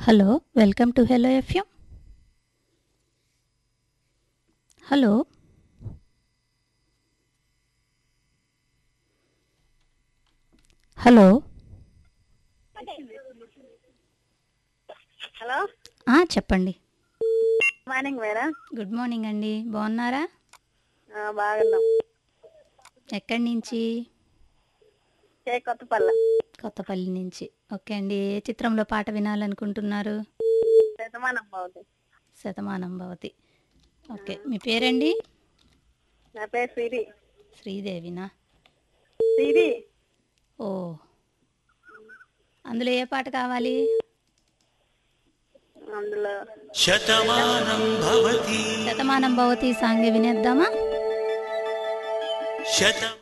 hello welcome to hello FM hello hello hello ఆ, చెప్పండి morning madam good morning అండి బాగున్నారా ఆ, బాగున్నాం ఎక్కడి నుంచి కే కొత్తపల్లి కొత్తపల్లి నుంచి ఓకే అండి ఏ చిత్రంలో పాట వినాలనుకుంటున్నారు శతమానం బాగుంది శతమానం భవతి ఓకే మీ పేరండి నా పేరు సిరి శ్రీదేవినా సిరి ఓ అందులో ఏ పాట కావాలి అందులో శతమానం భవతి శతమానం భవతి సాంగ్ వినేద్దామా శతం